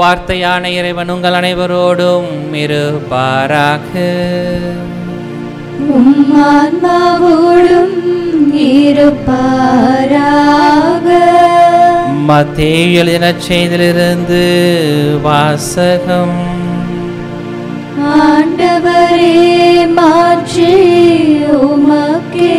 வார்த்தையான இறைவன் உங்கள் அனைவரோடும் இருப்பாராக உம்மான்மாவோடும் இருப்பாராக மத்தேயு எழுதின செய்திலிருந்து வாசகம் ஆண்டவரே மாற்றி உமக்கே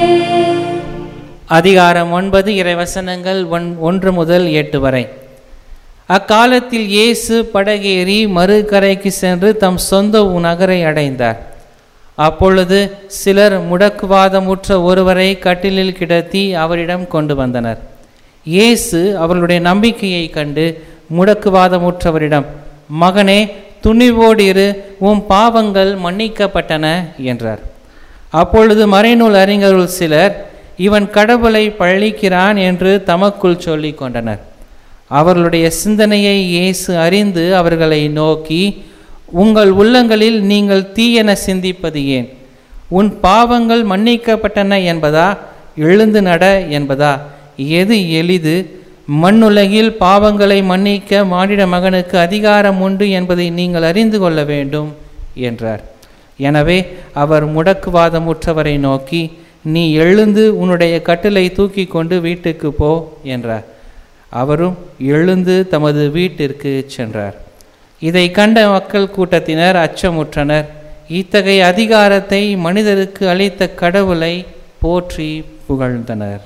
அதிகாரம் ஒன்பது இறைவசனங்கள் ஒன் ஒன்று முதல் எட்டு வரை அக்காலத்தில் இயேசு படகேறி மறுகரைக்கு சென்று தம் சொந்த நகரை அடைந்தார் அப்பொழுது சிலர் முடக்குவாதமுற்ற ஒருவரை கட்டிலில் கிடத்தி அவரிடம் கொண்டு வந்தனர் இயேசு அவர்களுடைய நம்பிக்கையை கண்டு முடக்குவாதமுற்றவரிடம் மகனே துணிவோடு இரு உம் பாவங்கள் மன்னிக்கப்பட்டன என்றார் அப்பொழுது மறைநூல் அறிஞருள் சிலர் இவன் கடவுளை பழிக்கிறான் என்று தமக்குள் சொல்லிக் கொண்டனர் அவர்களுடைய சிந்தனையை இயேசு அறிந்து அவர்களை நோக்கி உங்கள் உள்ளங்களில் நீங்கள் தீயென சிந்திப்பது ஏன் உன் பாவங்கள் மன்னிக்கப்பட்டன என்பதா எழுந்து நட என்பதா எது எளிது மண்ணுலகில் பாவங்களை மன்னிக்க மானிட மகனுக்கு அதிகாரம் உண்டு என்பதை நீங்கள் அறிந்து கொள்ள வேண்டும் என்றார் எனவே அவர் முடக்குவாதமுற்றவரை நோக்கி நீ எழுந்து உன்னுடைய கட்டிலை தூக்கி கொண்டு வீட்டுக்கு போ என்றார் அவரும் எழுந்து தமது வீட்டிற்கு சென்றார் இதை கண்ட மக்கள் கூட்டத்தினர் அச்சமுற்றனர் இத்தகைய அதிகாரத்தை மனிதருக்கு அளித்த கடவுளை போற்றி புகழ்ந்தனர்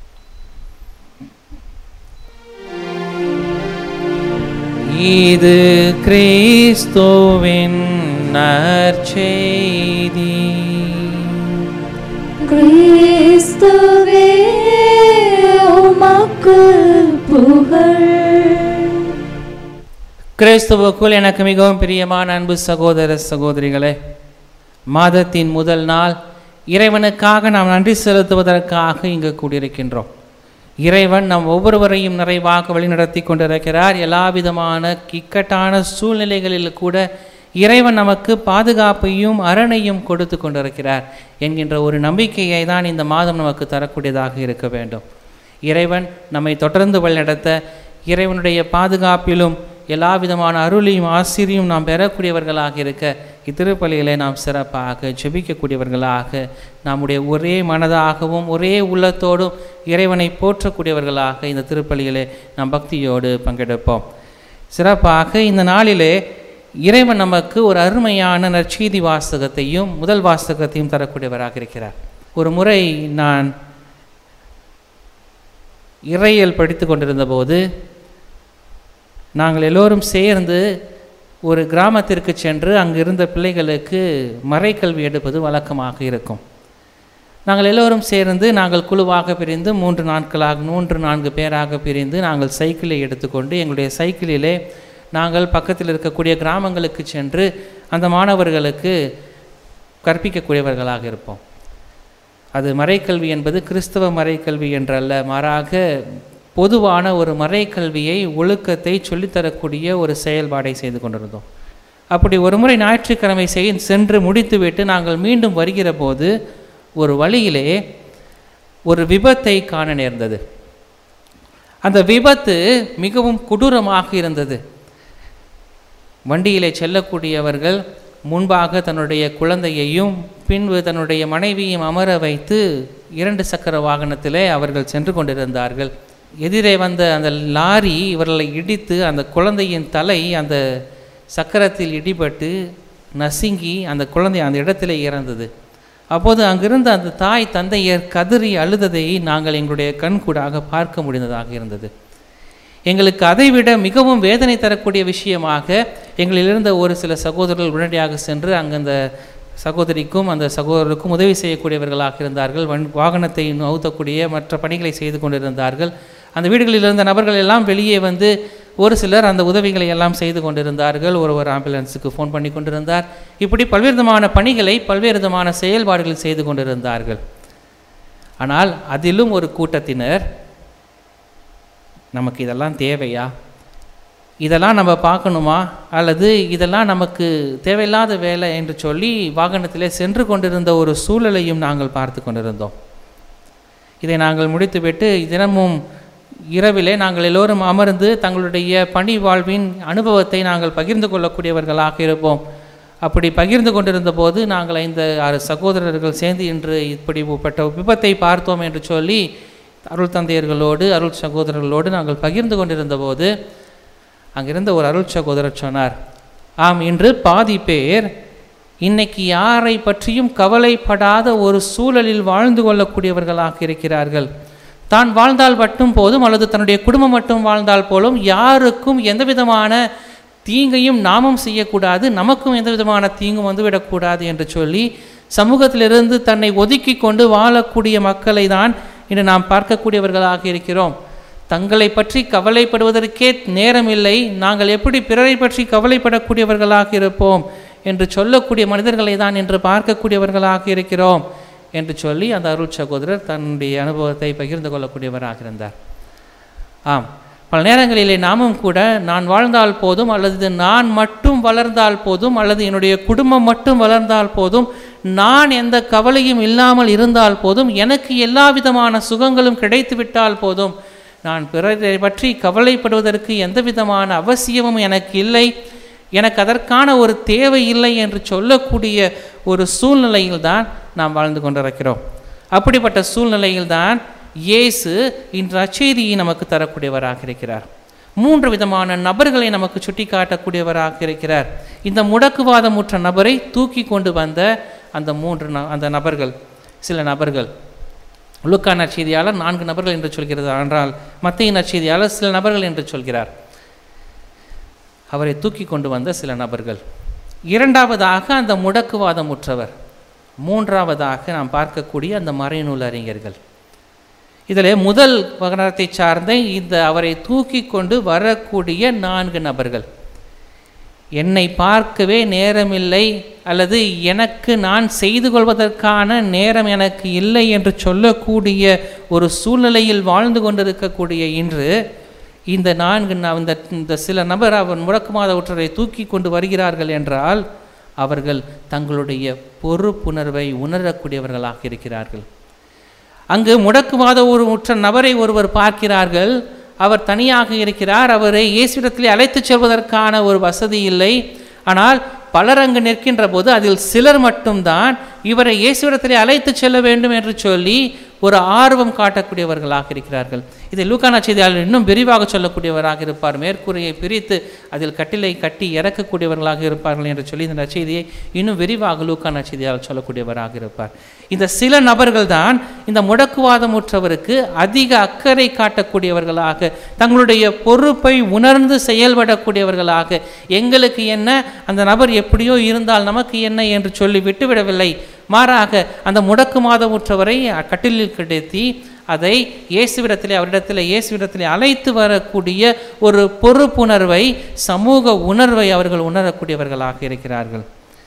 இது கிறிஸ்துவின் நற்செய்தி கிறிஸ்துவே உமக்கு புகழ் கிறிஸ்துவுக்குள் எனக்கு மிகவும் பிரியமான அன்பு சகோதர சகோதரிகளே மாதத்தின் முதல் நாள் இறைவனுக்காக நாம் நன்றி செலுத்துவதற்காக இங்கு கூடியிருக்கின்றோம் இறைவன் நம் ஒவ்வொருவரையும் நிறைவாக வழிநடத்தி கொண்டிருக்கிறார் எல்லா விதமான இக்கட்டான சூழ்நிலைகளில் கூட இறைவன் நமக்கு பாதுகாப்பையும் அரணையும் கொடுத்து கொண்டிருக்கிறார் என்கின்ற ஒரு நம்பிக்கையை தான் இந்த மாதம் நமக்கு தரக்கூடியதாக இருக்க வேண்டும் இறைவன் நம்மை தொடர்ந்து வழிநடத்த இறைவனுடைய பாதுகாப்பிலும் எல்லா விதமான அருளையும் ஆசிரியும் நாம் பெறக்கூடியவர்களாக இருக்க இத்திருப்பலிகளை நாம் சிறப்பாக ஜெபிக்கக்கூடியவர்களாக நம்முடைய ஒரே மனதாகவும் ஒரே உள்ளத்தோடும் இறைவனை போற்றக்கூடியவர்களாக இந்த திருப்பலிகளை நாம் பக்தியோடு பங்கெடுப்போம் சிறப்பாக இந்த நாளிலே இறைவன் நமக்கு ஒரு அருமையான நற்செய்தி வாசகத்தையும் முதல் வாசகத்தையும் தரக்கூடியவராக இருக்கிறார் ஒரு முறை நான் இறையியல் படித்து கொண்டிருந்த போது நாங்கள் எல்லோரும் சேர்ந்து ஒரு கிராமத்திற்கு சென்று அங்கு இருந்த பிள்ளைகளுக்கு மறைக்கல்வி எடுப்பது வழக்கமாக இருக்கும் நாங்கள் எல்லோரும் சேர்ந்து நாங்கள் குழுவாக பிரிந்து மூன்று நாட்களாக மூன்று நான்கு பேராக பிரிந்து நாங்கள் சைக்கிளை எடுத்துக்கொண்டு எங்களுடைய சைக்கிளிலே நாங்கள் பக்கத்தில் இருக்கக்கூடிய கிராமங்களுக்கு சென்று அந்த மாணவர்களுக்கு கற்பிக்கக்கூடியவர்களாக இருப்போம் அது மறைக்கல்வி என்பது கிறிஸ்தவ மறைக்கல்வி என்றல்ல மாறாக பொதுவான ஒரு மறைக்கல்வியை ஒழுக்கத்தை சொல்லித்தரக்கூடிய ஒரு செயல்பாடை செய்து கொண்டிருந்தோம் அப்படி ஒரு முறை ஞாயிற்றுக்கிழமை செய் சென்று முடித்துவிட்டு நாங்கள் மீண்டும் வருகிற போது ஒரு வழியிலே ஒரு விபத்தை காண நேர்ந்தது அந்த விபத்து மிகவும் கொடூரமாக இருந்தது வண்டியிலே செல்லக்கூடியவர்கள் முன்பாக தன்னுடைய குழந்தையையும் பின்பு தன்னுடைய மனைவியும் அமர வைத்து இரண்டு சக்கர வாகனத்திலே அவர்கள் சென்று கொண்டிருந்தார்கள் எதிரே வந்த அந்த லாரி இவர்களை இடித்து அந்த குழந்தையின் தலை அந்த சக்கரத்தில் இடிபட்டு நசுங்கி அந்த குழந்தை அந்த இடத்திலே இறந்தது அப்போது அங்கிருந்த அந்த தாய் தந்தையர் கதறி அழுததை நாங்கள் எங்களுடைய கண்கூடாக பார்க்க முடிந்ததாக இருந்தது எங்களுக்கு அதைவிட மிகவும் வேதனை தரக்கூடிய விஷயமாக எங்களில் இருந்த ஒரு சில சகோதரர்கள் உடனடியாக சென்று அங்கு அந்த சகோதரிக்கும் அந்த சகோதரருக்கும் உதவி செய்யக்கூடியவர்களாக இருந்தார்கள் வன் வாகனத்தை நவுத்தக்கூடிய மற்ற பணிகளை செய்து கொண்டிருந்தார்கள் அந்த வீடுகளில் இருந்த நபர்கள் எல்லாம் வெளியே வந்து ஒரு சிலர் அந்த உதவிகளை எல்லாம் செய்து கொண்டிருந்தார்கள் ஒருவர் ஆம்புலன்ஸுக்கு ஃபோன் பண்ணி கொண்டிருந்தார் இப்படி பல்வேறு விதமான பணிகளை பல்வேறு விதமான செயல்பாடுகள் செய்து கொண்டிருந்தார்கள் ஆனால் அதிலும் ஒரு கூட்டத்தினர் நமக்கு இதெல்லாம் தேவையா இதெல்லாம் நம்ம பார்க்கணுமா அல்லது இதெல்லாம் நமக்கு தேவையில்லாத வேலை என்று சொல்லி வாகனத்திலே சென்று கொண்டிருந்த ஒரு சூழலையும் நாங்கள் பார்த்து கொண்டிருந்தோம் இதை நாங்கள் முடித்துவிட்டு தினமும் இரவிலே நாங்கள் எல்லோரும் அமர்ந்து தங்களுடைய பணி வாழ்வின் அனுபவத்தை நாங்கள் பகிர்ந்து கொள்ளக்கூடியவர்களாக இருப்போம் அப்படி பகிர்ந்து கொண்டிருந்த போது நாங்கள் ஐந்து ஆறு சகோதரர்கள் சேர்ந்து இன்று இப்படிப்பட்ட விபத்தை பார்த்தோம் என்று சொல்லி அருள் தந்தையர்களோடு அருள் சகோதரர்களோடு நாங்கள் பகிர்ந்து கொண்டிருந்த போது அங்கிருந்த ஒரு அருள் சகோதரர் சொன்னார் ஆம் இன்று பாதி பேர் இன்னைக்கு யாரை பற்றியும் கவலைப்படாத ஒரு சூழலில் வாழ்ந்து கொள்ளக்கூடியவர்களாக இருக்கிறார்கள் தான் வாழ்ந்தால் மட்டும் போதும் அல்லது தன்னுடைய குடும்பம் மட்டும் வாழ்ந்தால் போலும் யாருக்கும் எந்த விதமான தீங்கையும் நாமும் செய்யக்கூடாது நமக்கும் எந்த விதமான தீங்கும் வந்துவிடக்கூடாது என்று சொல்லி சமூகத்திலிருந்து தன்னை ஒதுக்கி கொண்டு வாழக்கூடிய மக்களை தான் இன்று நாம் பார்க்கக்கூடியவர்களாக இருக்கிறோம் தங்களை பற்றி கவலைப்படுவதற்கே நேரமில்லை நாங்கள் எப்படி பிறரை பற்றி கவலைப்படக்கூடியவர்களாக இருப்போம் என்று சொல்லக்கூடிய மனிதர்களை தான் இன்று பார்க்கக்கூடியவர்களாக இருக்கிறோம் என்று சொல்லி அந்த அருள் சகோதரர் தன்னுடைய அனுபவத்தை பகிர்ந்து கொள்ளக்கூடியவராக இருந்தார் ஆம் பல நேரங்களிலே நாமும் கூட நான் வாழ்ந்தால் போதும் அல்லது நான் மட்டும் வளர்ந்தால் போதும் அல்லது என்னுடைய குடும்பம் மட்டும் வளர்ந்தால் போதும் நான் எந்த கவலையும் இல்லாமல் இருந்தால் போதும் எனக்கு எல்லா விதமான சுகங்களும் கிடைத்து விட்டால் போதும் நான் பிறரை பற்றி கவலைப்படுவதற்கு எந்த விதமான அவசியமும் எனக்கு இல்லை எனக்கு அதற்கான ஒரு தேவை இல்லை என்று சொல்லக்கூடிய ஒரு சூழ்நிலையில் தான் நாம் வாழ்ந்து கொண்டிருக்கிறோம் அப்படிப்பட்ட சூழ்நிலையில் தான் இயேசு இன்று அச்செய்தியை நமக்கு தரக்கூடியவராக இருக்கிறார் மூன்று விதமான நபர்களை நமக்கு சுட்டி காட்டக்கூடியவராக இருக்கிறார் இந்த முடக்குவாதமுற்ற நபரை தூக்கி கொண்டு வந்த அந்த மூன்று ந அந்த நபர்கள் சில நபர்கள் லுக்கா நற்செய்தியாளர் நான்கு நபர்கள் என்று சொல்கிறது ஆனால் மத்திய நற்செய்தியாளர் சில நபர்கள் என்று சொல்கிறார் அவரை தூக்கி கொண்டு வந்த சில நபர்கள் இரண்டாவதாக அந்த முடக்குவாதமுற்றவர் மூன்றாவதாக நாம் பார்க்கக்கூடிய அந்த மறைநூல் அறிஞர்கள் இதில் முதல் வகனத்தை சார்ந்த இந்த அவரை தூக்கி கொண்டு வரக்கூடிய நான்கு நபர்கள் என்னை பார்க்கவே நேரமில்லை அல்லது எனக்கு நான் செய்து கொள்வதற்கான நேரம் எனக்கு இல்லை என்று சொல்லக்கூடிய ஒரு சூழ்நிலையில் வாழ்ந்து கொண்டிருக்கக்கூடிய இன்று இந்த நான்கு ந- இந்த இந்த சில நபர் அவர் முடக்குமாத ஒற்றரை தூக்கி கொண்டு வருகிறார்கள் என்றால் அவர்கள் தங்களுடைய பொறுப்புணர்வை உணரக்கூடியவர்களாக இருக்கிறார்கள் அங்கு முடக்குவாத ஒரு உற்ற நபரை ஒருவர் பார்க்கிறார்கள் அவர் தனியாக இருக்கிறார் அவரை இயேசுவிடத்திலே அழைத்துச் செல்வதற்கான ஒரு வசதி இல்லை ஆனால் பலர் அங்கு நிற்கின்ற போது அதில் சிலர் மட்டும்தான் இவரை இயேசுவிடத்திலே அழைத்துச் செல்ல வேண்டும் என்று சொல்லி ஒரு ஆர்வம் காட்டக்கூடியவர்களாக இருக்கிறார்கள் இதை லூக்கானா செய்தியாளர் இன்னும் விரிவாக சொல்லக்கூடியவராக இருப்பார் மேற்கூரையை பிரித்து அதில் கட்டிலை கட்டி இறக்கக்கூடியவர்களாக இருப்பார்கள் என்று சொல்லி இந்த நற்செய்தியை இன்னும் விரிவாக லூக்கானா செய்தியாளர் சொல்லக்கூடியவராக இருப்பார் இந்த சில நபர்கள் தான் இந்த முடக்குவாதமுற்றவருக்கு அதிக அக்கறை காட்டக்கூடியவர்களாக தங்களுடைய பொறுப்பை உணர்ந்து செயல்படக்கூடியவர்களாக எங்களுக்கு என்ன அந்த நபர் எப்படியோ இருந்தால் நமக்கு என்ன என்று சொல்லி விட்டுவிடவில்லை மாறாக அந்த முடக்குவாதமுற்றவரை கட்டிலில் கிடத்தி அதை இயேசுவிடத்திலே அவரிடத்திலே இயேசுவிடத்திலே அழைத்து வரக்கூடிய ஒரு பொறுப்புணர்வை சமூக உணர்வை அவர்கள் உணரக்கூடியவர்களாக இருக்கிறார்கள்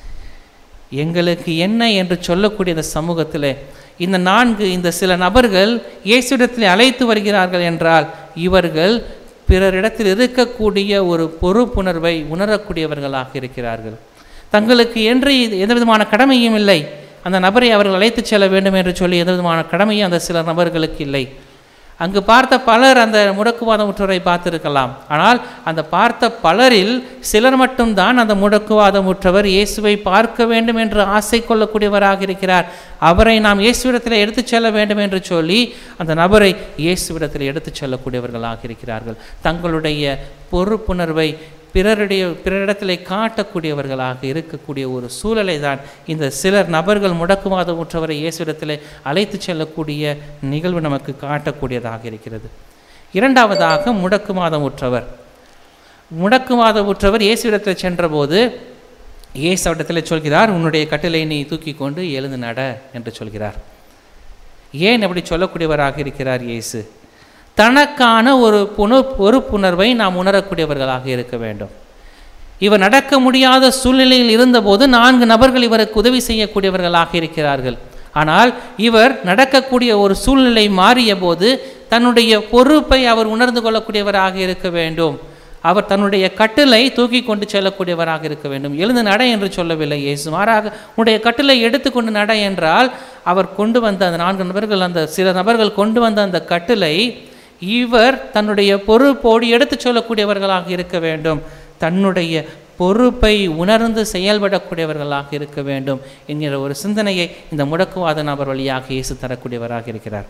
எங்களுக்கு என்ன என்று சொல்லக்கூடிய இந்த சமூகத்தில் இந்த நான்கு இந்த சில நபர்கள் இயேசுவிடத்தில் அழைத்து வருகிறார்கள் என்றால் இவர்கள் பிறரிடத்தில் இருக்கக்கூடிய ஒரு பொறுப்புணர்வை உணரக்கூடியவர்களாக இருக்கிறார்கள் தங்களுக்கு என்று இது எந்த விதமான கடமையும் இல்லை அந்த நபரை அவர்கள் அழைத்துச் செல்ல வேண்டும் என்று சொல்லி எந்த விதமான கடமையும் அந்த சில நபர்களுக்கு இல்லை அங்கு பார்த்த பலர் அந்த முடக்குவாதமுற்றவரை பார்த்திருக்கலாம் ஆனால் அந்த பார்த்த பலரில் சிலர் மட்டும்தான் அந்த முடக்குவாதமுற்றவர் இயேசுவை பார்க்க வேண்டும் என்று ஆசை கொள்ளக்கூடியவராக இருக்கிறார் அவரை நாம் இயேசுவிடத்தில் எடுத்துச் செல்ல வேண்டும் என்று சொல்லி அந்த நபரை இயேசுவிடத்தில் எடுத்துச் செல்லக்கூடியவர்களாக இருக்கிறார்கள் தங்களுடைய பொறுப்புணர்வை பிறருடைய பிறரிடத்திலே காட்டக்கூடியவர்களாக இருக்கக்கூடிய ஒரு சூழலை தான் இந்த சிலர் நபர்கள் முடக்குவாதமுற்றவரை இயேசுவிடத்திலே அழைத்துச் செல்லக்கூடிய நிகழ்வு நமக்கு காட்டக்கூடியதாக இருக்கிறது இரண்டாவதாக முடக்குவாதமுற்றவர் முடக்குவாதமுற்றவர் இயேசுவிடத்தில் சென்றபோது இயேசு அவரிடத்தில் சொல்கிறார் உன்னுடைய கட்டிலை நீ தூக்கி கொண்டு எழுந்து நட என்று சொல்கிறார் ஏன் அப்படி சொல்லக்கூடியவராக இருக்கிறார் இயேசு தனக்கான ஒரு புணு பொறுப்புணர்வை நாம் உணரக்கூடியவர்களாக இருக்க வேண்டும் இவர் நடக்க முடியாத சூழ்நிலையில் இருந்தபோது நான்கு நபர்கள் இவருக்கு உதவி செய்யக்கூடியவர்களாக இருக்கிறார்கள் ஆனால் இவர் நடக்கக்கூடிய ஒரு சூழ்நிலை மாறிய போது தன்னுடைய பொறுப்பை அவர் உணர்ந்து கொள்ளக்கூடியவராக இருக்க வேண்டும் அவர் தன்னுடைய கட்டிலை தூக்கி கொண்டு செல்லக்கூடியவராக இருக்க வேண்டும் எழுந்து நட என்று சொல்லவில்லை இயேசு மாறாக உன்னுடைய கட்டிலை எடுத்துக்கொண்டு நட என்றால் அவர் கொண்டு வந்த அந்த நான்கு நபர்கள் அந்த சில நபர்கள் கொண்டு வந்த அந்த கட்டிலை இவர் தன்னுடைய பொறுப்போடு எடுத்துச் சொல்லக்கூடியவர்களாக இருக்க வேண்டும் தன்னுடைய பொறுப்பை உணர்ந்து செயல்படக்கூடியவர்களாக இருக்க வேண்டும் என்கிற ஒரு சிந்தனையை இந்த முடக்குவாத நபர் வழியாக இயேசு தரக்கூடியவராக இருக்கிறார்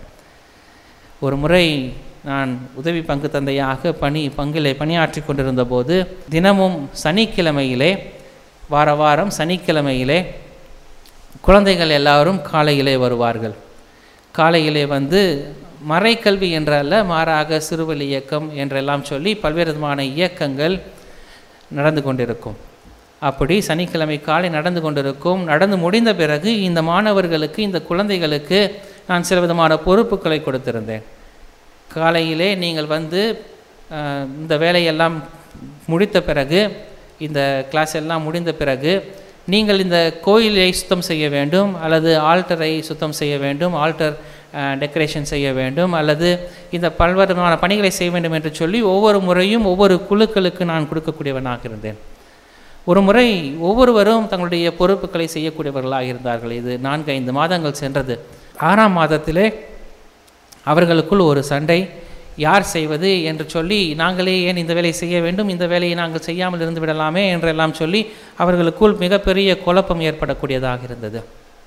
ஒரு முறை நான் உதவி பங்கு தந்தையாக பணி பங்கிலே பணியாற்றி கொண்டிருந்த போது தினமும் சனிக்கிழமையிலே வார வாரம் சனிக்கிழமையிலே குழந்தைகள் எல்லாரும் காலையிலே வருவார்கள் காலையிலே வந்து மறைக்கல்வி என்றல்ல மாறாக சிறுவலி இயக்கம் என்றெல்லாம் சொல்லி பல்வேறு விதமான இயக்கங்கள் நடந்து கொண்டிருக்கும் அப்படி சனிக்கிழமை காலை நடந்து கொண்டிருக்கும் நடந்து முடிந்த பிறகு இந்த மாணவர்களுக்கு இந்த குழந்தைகளுக்கு நான் சில விதமான பொறுப்புகளை கொடுத்திருந்தேன் காலையிலே நீங்கள் வந்து அஹ், இந்த வேலையெல்லாம் முடித்த பிறகு இந்த கிளாஸ் எல்லாம் முடிந்த பிறகு நீங்கள் இந்த கோயிலை சுத்தம் செய்ய வேண்டும் அல்லது ஆல்டரை சுத்தம் செய்ய வேண்டும் ஆல்டர் டெக்கரேஷன் செய்ய வேண்டும் அல்லது இந்த பல்வேறுமான பணிகளை செய்ய வேண்டும் என்று சொல்லி ஒவ்வொரு முறையும் ஒவ்வொரு குழுக்களுக்கு நான் கொடுக்கக்கூடியவனாக இருந்தேன் ஒரு முறை ஒவ்வொருவரும் தங்களுடைய பொறுப்புகளை செய்யக்கூடியவர்களாக இருந்தார்கள் இது நான்கு ஐந்து மாதங்கள் சென்றது ஆறாம் மாதத்திலே அவர்களுக்குள் ஒரு சண்டை யார் செய்வது என்று சொல்லி நாங்களே ஏன் இந்த வேலையை செய்ய வேண்டும் இந்த வேலையை நாங்கள் செய்யாமல் இருந்து விடலாமே என்றெல்லாம் சொல்லி அவர்களுக்குள் மிகப்பெரிய குழப்பம் ஏற்படக்கூடியதாக இருந்தது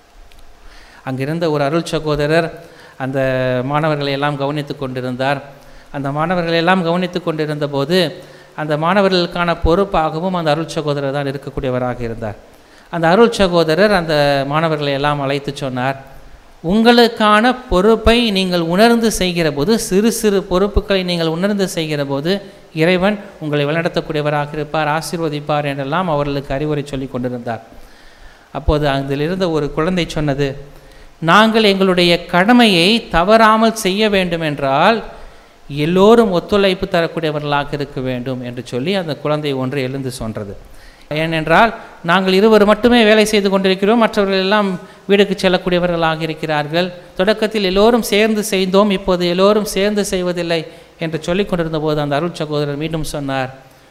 அங்கிருந்த ஒரு அருள் சகோதரர் அந்த மாணவர்களை எல்லாம் கவனித்து கொண்டிருந்தார் அந்த மாணவர்களை எல்லாம் கவனித்து கொண்டிருந்த போது அந்த மாணவர்களுக்கான பொறுப்பாகவும் அந்த அருள் சகோதரர் தான் இருக்கக்கூடியவராக இருந்தார் அந்த அருள் சகோதரர் அந்த மாணவர்களை எல்லாம் அழைத்து சொன்னார் உங்களுக்கான பொறுப்பை நீங்கள் உணர்ந்து செய்கிற போது சிறு சிறு பொறுப்புகளை நீங்கள் உணர்ந்து செய்கிற போது இறைவன் உங்களை வழிநடத்தக்கூடியவராக இருப்பார் ஆசீர்வதிப்பார் என்றெல்லாம் அவர்களுக்கு அறிவுரை சொல்லி கொண்டிருந்தார் அப்போது அதில் இருந்த ஒரு குழந்தை சொன்னது நாங்கள் எங்களுடைய கடமையை தவறாமல் செய்ய வேண்டும் என்றால் எல்லோரும் ஒத்துழைப்பு தரக்கூடியவர்களாக இருக்க வேண்டும் என்று சொல்லி அந்த குழந்தை ஒன்று எழுந்து சொன்னது ஏனென்றால் நாங்கள் இருவர் மட்டுமே வேலை செய்து கொண்டிருக்கிறோம் மற்றவர்கள் எல்லாம் வீடுக்கு செல்லக்கூடியவர்களாக இருக்கிறார்கள் தொடக்கத்தில் எல்லோரும் சேர்ந்து செய்தோம் இப்போது எல்லோரும் சேர்ந்து செய்வதில்லை என்று சொல்லிக் கொண்டிருந்த போது அந்த அருள் சகோதரர் மீண்டும் சொன்னார்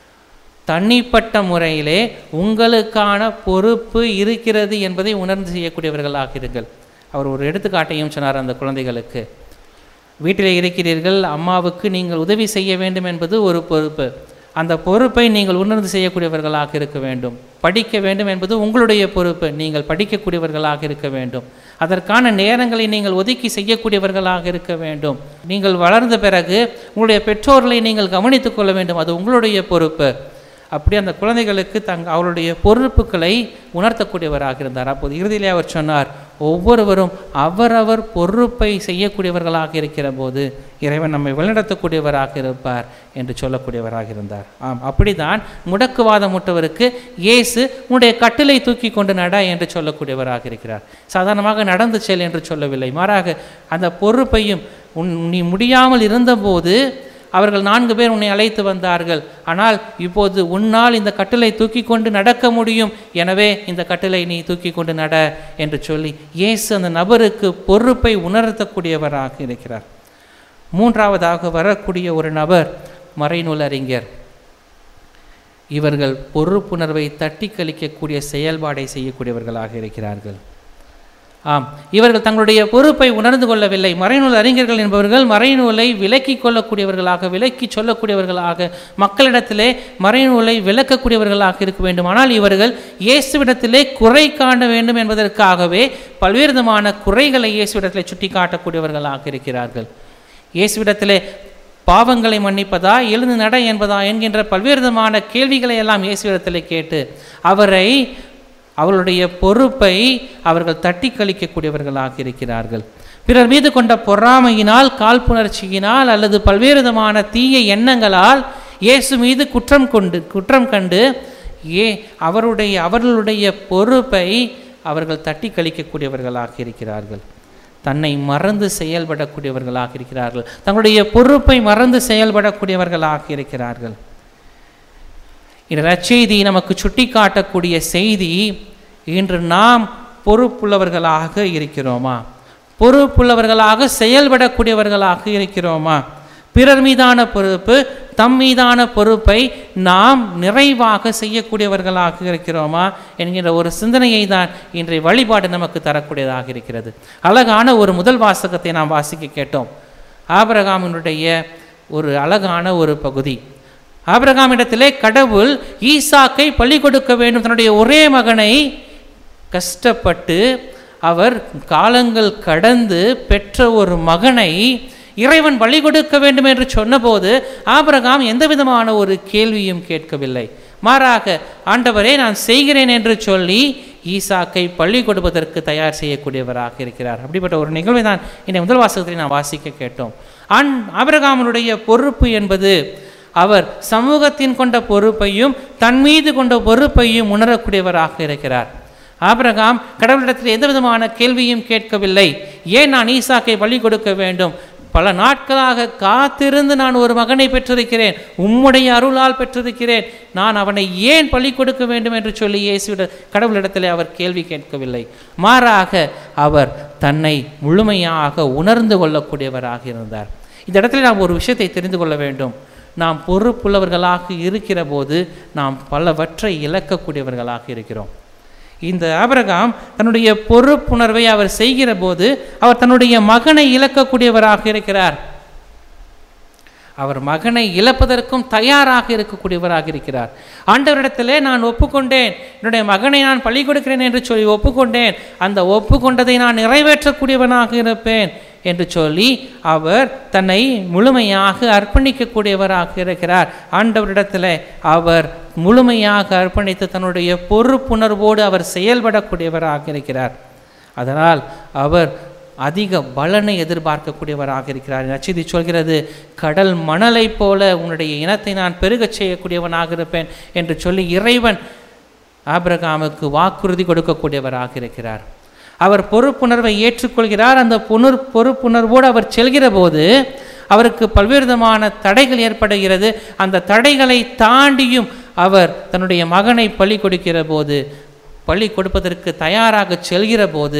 தனிப்பட்ட முறையிலே உங்களுக்கான பொறுப்பு இருக்கிறது என்பதை உணர்ந்து செய்யக்கூடியவர்களாக இருங்கள் அவர் ஒரு எடுத்துக்காட்டையும் சொன்னார் அந்த குழந்தைகளுக்கு வீட்டிலே இருக்கிறீர்கள் அம்மாவுக்கு நீங்கள் உதவி செய்ய வேண்டும் என்பது ஒரு பொறுப்பு அந்த பொறுப்பை நீங்கள் உணர்ந்து செய்யக்கூடியவர்களாக இருக்க வேண்டும் படிக்க வேண்டும் என்பது உங்களுடைய பொறுப்பு நீங்கள் படிக்கக்கூடியவர்களாக இருக்க வேண்டும் அதற்கான நேரங்களை நீங்கள் ஒதுக்கி செய்யக்கூடியவர்களாக இருக்க வேண்டும் நீங்கள் வளர்ந்த பிறகு உங்களுடைய பெற்றோர்களை நீங்கள் கவனித்துக் கொள்ள வேண்டும் அது உங்களுடைய பொறுப்பு அப்படி அந்த குழந்தைகளுக்கு தங் அவருடைய பொறுப்புகளை உணர்த்தக்கூடியவராக இருந்தார் அப்போது இறுதியிலே அவர் சொன்னார் ஒவ்வொருவரும் அவரவர் பொறுப்பை செய்யக்கூடியவர்களாக இருக்கிற போது இறைவன் நம்மை வழிநடத்தக்கூடியவராக இருப்பார் என்று சொல்லக்கூடியவராக இருந்தார் ஆம் அப்படிதான் முடக்குவாதம் முட்டவருக்கு இயேசு உன்னுடைய கட்டிலை தூக்கி கொண்டு நட என்று சொல்லக்கூடியவராக இருக்கிறார் சாதாரணமாக நடந்து செல் என்று சொல்லவில்லை மாறாக அந்த பொறுப்பையும் உன் நீ முடியாமல் இருந்தபோது அவர்கள் நான்கு பேர் உன்னை அழைத்து வந்தார்கள் ஆனால் இப்போது உன்னால் இந்த கட்டிலை தூக்கி கொண்டு நடக்க முடியும் எனவே இந்த கட்டிலை நீ தூக்கி கொண்டு நட என்று சொல்லி இயேசு அந்த நபருக்கு பொறுப்பை உணர்த்தக்கூடியவராக இருக்கிறார் மூன்றாவதாக வரக்கூடிய ஒரு நபர் மறைநூல் அறிஞர் இவர்கள் பொறுப்புணர்வை தட்டி கழிக்கக்கூடிய செயல்பாடை செய்யக்கூடியவர்களாக இருக்கிறார்கள் ஆம் இவர்கள் தங்களுடைய பொறுப்பை உணர்ந்து கொள்ளவில்லை மறைநூல் அறிஞர்கள் என்பவர்கள் மறைநூலை விலக்கி கொள்ளக்கூடியவர்களாக விலக்கி சொல்லக்கூடியவர்களாக மக்களிடத்திலே மறைநூலை விளக்கக்கூடியவர்களாக இருக்க வேண்டும் ஆனால் இவர்கள் இயேசுவிடத்திலே குறை காண வேண்டும் என்பதற்காகவே பல்வேறு விதமான குறைகளை இயேசுவிடத்திலே சுட்டி காட்டக்கூடியவர்களாக இருக்கிறார்கள் இயேசுவிடத்திலே பாவங்களை மன்னிப்பதா எழுந்து நட என்பதா என்கின்ற பல்வேறு விதமான கேள்விகளை எல்லாம் இயேசுவிடத்திலே கேட்டு அவரை அவர்களுடைய பொறுப்பை அவர்கள் தட்டி கழிக்கக்கூடியவர்களாக இருக்கிறார்கள் பிறர் மீது கொண்ட பொறாமையினால் காழ்ப்புணர்ச்சியினால் அல்லது பல்வேறு விதமான தீய எண்ணங்களால் இயேசு மீது குற்றம் கொண்டு குற்றம் கண்டு ஏ அவருடைய அவர்களுடைய பொறுப்பை அவர்கள் தட்டி கழிக்கக்கூடியவர்களாக இருக்கிறார்கள் தன்னை மறந்து செயல்படக்கூடியவர்களாக இருக்கிறார்கள் தங்களுடைய பொறுப்பை மறந்து செயல்படக்கூடியவர்களாக இருக்கிறார்கள் இந்த நற்செய்தி நமக்கு சுட்டி காட்டக்கூடிய செய்தி இன்று நாம் பொறுப்புள்ளவர்களாக இருக்கிறோமா பொறுப்புள்ளவர்களாக செயல்படக்கூடியவர்களாக இருக்கிறோமா பிறர் மீதான பொறுப்பு தம் மீதான பொறுப்பை நாம் நிறைவாக செய்யக்கூடியவர்களாக இருக்கிறோமா என்கிற ஒரு சிந்தனையை தான் இன்றைய வழிபாடு நமக்கு தரக்கூடியதாக இருக்கிறது அழகான ஒரு முதல் வாசகத்தை நாம் வாசிக்க கேட்டோம் ஆபரகாமினுடைய ஒரு அழகான ஒரு பகுதி ஆபிரகாமிடத்திலே கடவுள் ஈசாக்கை பள்ளி கொடுக்க வேண்டும் தன்னுடைய ஒரே மகனை கஷ்டப்பட்டு அவர் காலங்கள் கடந்து பெற்ற ஒரு மகனை இறைவன் பலி கொடுக்க வேண்டும் என்று சொன்னபோது ஆபிரகாம் எந்த விதமான ஒரு கேள்வியும் கேட்கவில்லை மாறாக ஆண்டவரே நான் செய்கிறேன் என்று சொல்லி ஈசாக்கை பள்ளி கொடுப்பதற்கு தயார் செய்யக்கூடியவராக இருக்கிறார் அப்படிப்பட்ட ஒரு நிகழ்வை தான் இந்த முதல் வாசகத்தில் நான் வாசிக்க கேட்டோம் ஆண் ஆபிரகாமனுடைய பொறுப்பு என்பது அவர் சமூகத்தின் கொண்ட பொறுப்பையும் தன் மீது கொண்ட பொறுப்பையும் உணரக்கூடியவராக இருக்கிறார் ஆபிரகாம் கடவுளிடத்தில் எந்த விதமான கேள்வியும் கேட்கவில்லை ஏன் நான் ஈசாக்கை பலி கொடுக்க வேண்டும் பல நாட்களாக காத்திருந்து நான் ஒரு மகனை பெற்றிருக்கிறேன் உம்முடைய அருளால் பெற்றிருக்கிறேன் நான் அவனை ஏன் பலி கொடுக்க வேண்டும் என்று சொல்லி இயேசுவிட கடவுளிடத்திலே அவர் கேள்வி கேட்கவில்லை மாறாக அவர் தன்னை முழுமையாக உணர்ந்து கொள்ளக்கூடியவராக இருந்தார் இந்த இடத்துல நாம் ஒரு விஷயத்தை தெரிந்து கொள்ள வேண்டும் நாம் பொறுப்புள்ளவர்களாக இருக்கிற போது நாம் பலவற்றை இழக்கக்கூடியவர்களாக இருக்கிறோம் இந்த ஆபிரகாம் தன்னுடைய பொறுப்புணர்வை அவர் செய்கிற போது அவர் தன்னுடைய மகனை இழக்கக்கூடியவராக இருக்கிறார் அவர் மகனை இழப்பதற்கும் தயாராக இருக்கக்கூடியவராக இருக்கிறார் ஆண்டவரிடத்திலே நான் ஒப்புக்கொண்டேன் என்னுடைய மகனை நான் பள்ளி கொடுக்கிறேன் என்று சொல்லி ஒப்புக்கொண்டேன் அந்த ஒப்புக்கொண்டதை நான் நிறைவேற்றக்கூடியவனாக இருப்பேன் என்று சொல்லி அவர் தன்னை முழுமையாக அர்ப்பணிக்கக்கூடியவராக இருக்கிறார் ஆண்டவரிடத்தில் அவர் முழுமையாக அர்ப்பணித்து தன்னுடைய பொறுப்புணர்வோடு அவர் செயல்படக்கூடியவராக இருக்கிறார் அதனால் அவர் அதிக பலனை எதிர்பார்க்கக்கூடியவராக இருக்கிறார் நச்சதி சொல்கிறது கடல் மணலைப் போல உன்னுடைய இனத்தை நான் பெருகச் செய்யக்கூடியவனாக இருப்பேன் என்று சொல்லி இறைவன் ஆபிரகாமுக்கு வாக்குறுதி கொடுக்கக்கூடியவராக இருக்கிறார் அவர் பொறுப்புணர்வை ஏற்றுக்கொள்கிறார் அந்த புனர் பொறுப்புணர்வோடு அவர் செல்கிற போது அவருக்கு பல்வேறு விதமான தடைகள் ஏற்படுகிறது அந்த தடைகளை தாண்டியும் அவர் தன்னுடைய மகனை பலி கொடுக்கிற போது பள்ளி கொடுப்பதற்கு தயாராக செல்கிற போது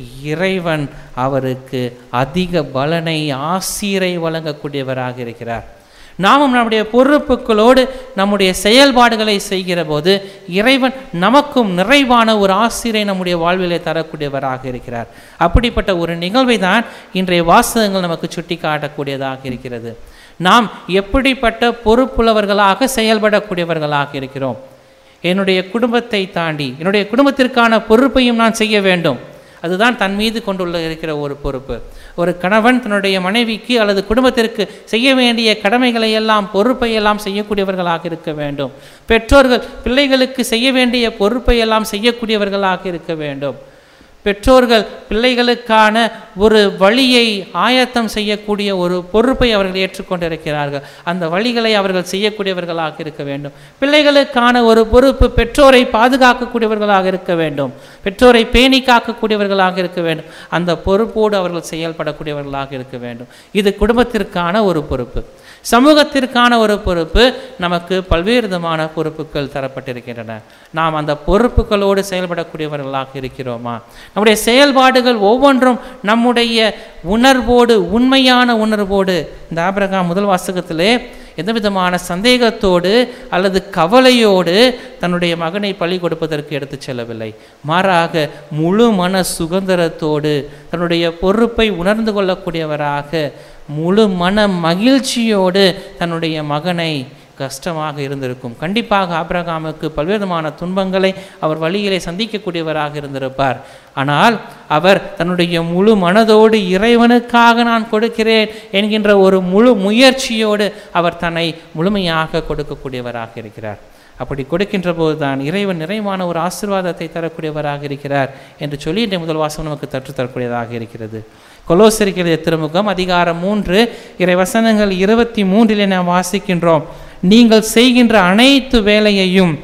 இறைவன் அவருக்கு அதிக பலனை ஆசீரை வழங்கக்கூடியவராக இருக்கிறார் நாமும் நம்முடைய பொறுப்புகளோடு நம்முடைய செயல்பாடுகளை செய்கிற போது இறைவன் நமக்கும் நிறைவான ஒரு ஆசிரியை நம்முடைய வாழ்விலே தரக்கூடியவராக இருக்கிறார் அப்படிப்பட்ட ஒரு நிகழ்வை தான் இன்றைய வாசகங்கள் நமக்கு சுட்டி காட்டக்கூடியதாக இருக்கிறது நாம் எப்படிப்பட்ட பொறுப்புள்ளவர்களாக செயல்படக்கூடியவர்களாக இருக்கிறோம் என்னுடைய குடும்பத்தை தாண்டி என்னுடைய குடும்பத்திற்கான பொறுப்பையும் நான் செய்ய வேண்டும் அதுதான் தன் மீது கொண்டுள்ள இருக்கிற ஒரு பொறுப்பு ஒரு கணவன் தன்னுடைய மனைவிக்கு அல்லது குடும்பத்திற்கு செய்ய வேண்டிய கடமைகளை எல்லாம் பொறுப்பை எல்லாம் செய்யக்கூடியவர்களாக இருக்க வேண்டும் பெற்றோர்கள் பிள்ளைகளுக்கு செய்ய வேண்டிய பொறுப்பை எல்லாம் செய்யக்கூடியவர்களாக இருக்க வேண்டும் பெற்றோர்கள் பிள்ளைகளுக்கான ஒரு வழியை ஆயத்தம் செய்யக்கூடிய ஒரு பொறுப்பை அவர்கள் ஏற்றுக்கொண்டிருக்கிறார்கள் அந்த வழிகளை அவர்கள் செய்யக்கூடியவர்களாக இருக்க வேண்டும் பிள்ளைகளுக்கான ஒரு பொறுப்பு பெற்றோரை பாதுகாக்கக்கூடியவர்களாக இருக்க வேண்டும் பெற்றோரை பேணி காக்கக்கூடியவர்களாக இருக்க வேண்டும் அந்த பொறுப்போடு அவர்கள் செயல்படக்கூடியவர்களாக இருக்க வேண்டும் இது குடும்பத்திற்கான ஒரு பொறுப்பு சமூகத்திற்கான ஒரு பொறுப்பு நமக்கு பல்வேறு விதமான பொறுப்புகள் தரப்பட்டிருக்கின்றன நாம் அந்த பொறுப்புகளோடு செயல்படக்கூடியவர்களாக இருக்கிறோமா நம்முடைய செயல்பாடுகள் ஒவ்வொன்றும் நம்முடைய உணர்வோடு உண்மையான உணர்வோடு இந்த ஆபிரகாம் முதல் வாசகத்திலே எந்த விதமான சந்தேகத்தோடு அல்லது கவலையோடு தன்னுடைய மகனை பழி கொடுப்பதற்கு எடுத்துச் செல்லவில்லை மாறாக முழு மன சுதந்திரத்தோடு தன்னுடைய பொறுப்பை உணர்ந்து கொள்ளக்கூடியவராக முழு மன மகிழ்ச்சியோடு தன்னுடைய மகனை கஷ்டமாக இருந்திருக்கும் கண்டிப்பாக ஆபிரகாமுக்கு பல்வேறு விதமான துன்பங்களை அவர் வழியிலே சந்திக்கக்கூடியவராக இருந்திருப்பார் ஆனால் அவர் தன்னுடைய முழு மனதோடு இறைவனுக்காக நான் கொடுக்கிறேன் என்கின்ற ஒரு முழு முயற்சியோடு அவர் தன்னை முழுமையாக கொடுக்கக்கூடியவராக இருக்கிறார் அப்படி கொடுக்கின்ற போது தான் இறைவன் நிறைவான ஒரு ஆசிர்வாதத்தை தரக்கூடியவராக இருக்கிறார் என்று சொல்லி இன்றைய முதல் வாசகம் நமக்கு தற்றுத்தரக்கூடியதாக இருக்கிறது கொலோசரிக்கிற திருமுகம் அதிகாரம் மூன்று இறை வசனங்கள் இருபத்தி மூன்றிலே நாம் வாசிக்கின்றோம் நீங்கள் செய்கின்ற அனைத்து வேலையையும்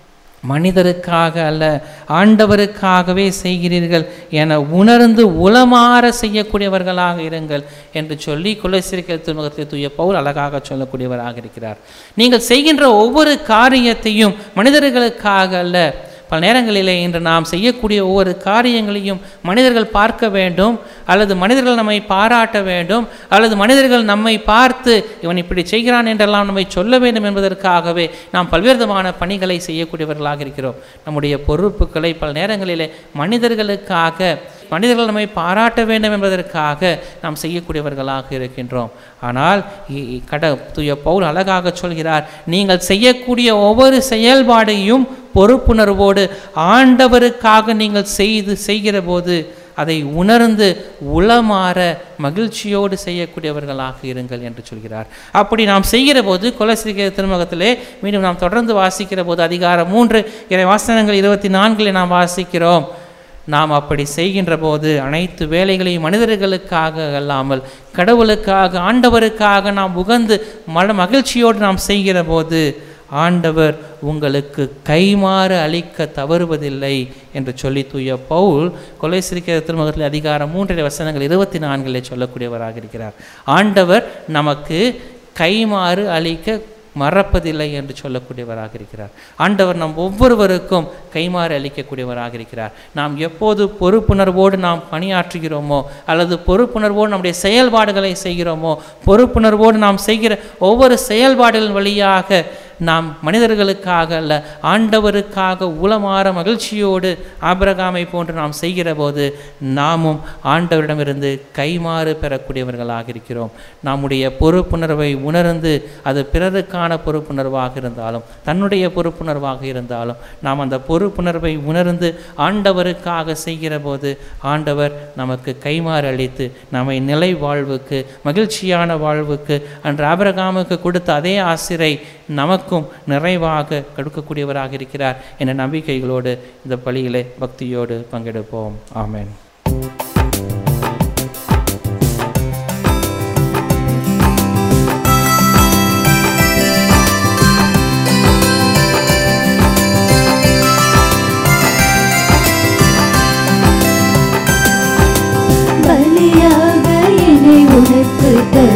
மனிதருக்காக அல்ல ஆண்டவருக்காகவே செய்கிறீர்கள் என உணர்ந்து உளமாற செய்யக்கூடியவர்களாக இருங்கள் என்று சொல்லி குலசிரிக்கல் திருமுகத்தில் தூய பவுல் அழகாக சொல்லக்கூடியவராக இருக்கிறார் நீங்கள் செய்கின்ற ஒவ்வொரு காரியத்தையும் மனிதர்களுக்காக அல்ல பல நேரங்களிலே இன்று நாம் செய்யக்கூடிய ஒவ்வொரு காரியங்களையும் மனிதர்கள் பார்க்க வேண்டும் அல்லது மனிதர்கள் நம்மை பாராட்ட வேண்டும் அல்லது மனிதர்கள் நம்மை பார்த்து இவன் இப்படி செய்கிறான் என்றெல்லாம் நம்மை சொல்ல வேண்டும் என்பதற்காகவே நாம் பல்வேறு விதமான பணிகளை செய்யக்கூடியவர்களாக இருக்கிறோம் நம்முடைய பொறுப்புகளை பல நேரங்களிலே மனிதர்களுக்காக மனிதர்கள் நம்மை பாராட்ட வேண்டும் என்பதற்காக நாம் செய்யக்கூடியவர்களாக இருக்கின்றோம் ஆனால் இ- இ- கட தூய பவுல் அழகாக சொல்கிறார் நீங்கள் செய்யக்கூடிய ஒவ்வொரு செயல்பாடையும் பொறுப்புணர்வோடு ஆண்டவருக்காக நீங்கள் செய்து செய்கிற போது அதை உணர்ந்து உளமாற மகிழ்ச்சியோடு செய்யக்கூடியவர்களாக இருங்கள் என்று சொல்கிறார் அப்படி நாம் செய்கிற போது கொலசிரிக்க திருமுகத்திலே மீண்டும் நாம் தொடர்ந்து வாசிக்கிற போது அதிகாரம் மூன்று இறை வாசனங்கள் இருபத்தி நான்கில் நாம் வாசிக்கிறோம் நாம் அப்படி செய்கின்ற போது அனைத்து வேலைகளையும் மனிதர்களுக்காக அல்லாமல் கடவுளுக்காக ஆண்டவருக்காக நாம் உகந்து மன மகிழ்ச்சியோடு நாம் செய்கிற போது ஆண்டவர் உங்களுக்கு கைமாறு அளிக்க தவறுவதில்லை என்று சொல்லி தூய பவுல் கொலை சிரிக்கிற திருமுகத்தில் அதிகாரம் மூன்றரை வசனங்கள் இருபத்தி நான்கிலே சொல்லக்கூடியவராக இருக்கிறார் ஆண்டவர் நமக்கு கைமாறு அளிக்க மறப்பதில்லை என்று சொல்லக்கூடியவராக இருக்கிறார் ஆண்டவர் நம் ஒவ்வொருவருக்கும் கைமாறு அளிக்கக்கூடியவராக இருக்கிறார் நாம் எப்போது பொறுப்புணர்வோடு நாம் பணியாற்றுகிறோமோ அல்லது பொறுப்புணர்வோடு நம்முடைய செயல்பாடுகளை செய்கிறோமோ பொறுப்புணர்வோடு நாம் செய்கிற ஒவ்வொரு செயல்பாடுகளின் வழியாக நாம் மனிதர்களுக்காக அல்ல ஆண்டவருக்காக உளமாற மகிழ்ச்சியோடு ஆபிரகாமை போன்று நாம் செய்கிற போது நாமும் ஆண்டவரிடமிருந்து கைமாறு பெறக்கூடியவர்களாக இருக்கிறோம் நம்முடைய பொறுப்புணர்வை உணர்ந்து அது பிறருக்கான பொறுப்புணர்வாக இருந்தாலும் தன்னுடைய பொறுப்புணர்வாக இருந்தாலும் நாம் அந்த பொறுப்புணர்வை உணர்ந்து ஆண்டவருக்காக செய்கிற போது ஆண்டவர் நமக்கு கைமாறு அளித்து நம்மை நிலை வாழ்வுக்கு மகிழ்ச்சியான வாழ்வுக்கு அன்று ஆபிரகாமுக்கு கொடுத்த அதே ஆசிரை நமக்கும் நிறைவாக கொடுக்கக்கூடியவராக இருக்கிறார் என்ற நம்பிக்கைகளோடு இந்த பலியிலே பக்தியோடு பங்கெடுப்போம் ஆமென்